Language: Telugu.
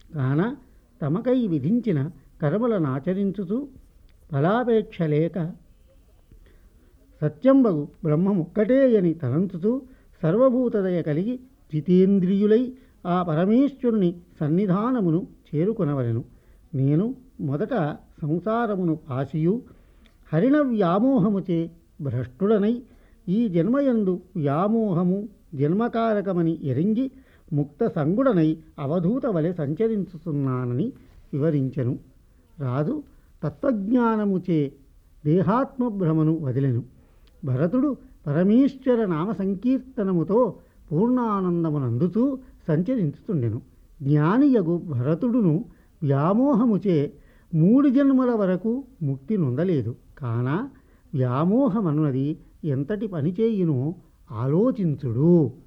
కాన తమకై విధించిన కర్మలను ఆచరించుతూ ఫలాపేక్ష లేక సత్యంబగు బ్రహ్మమొక్కటే అని తలంచుతూ సర్వభూతదయ కలిగి జితేంద్రియులై ఆ పరమేశ్వరుని సన్నిధానమును చేరుకొనవలెను నేను మొదట సంసారమును పాసియు హరిణ వ్యామోహముచే భ్రష్టుడనై ఈ జన్మయందు వ్యామోహము జన్మకారకమని ఎరింగి ముక్త సంగుడనై అవధూత వలె సంచరించుతున్నానని వివరించెను రాజు తత్వజ్ఞానముచే దేహాత్మభ్రమను వదిలెను భరతుడు పరమేశ్వర నామ సంకీర్తనముతో పూర్ణానందమునందుతూ సంచరించుతుండెను జ్ఞానియగు భరతుడును వ్యామోహముచే మూడు జన్మల వరకు ముక్తి నొందలేదు కాన వ్యామోహమన్నది ఎంతటి పని చేయునో ఆలోచించుడు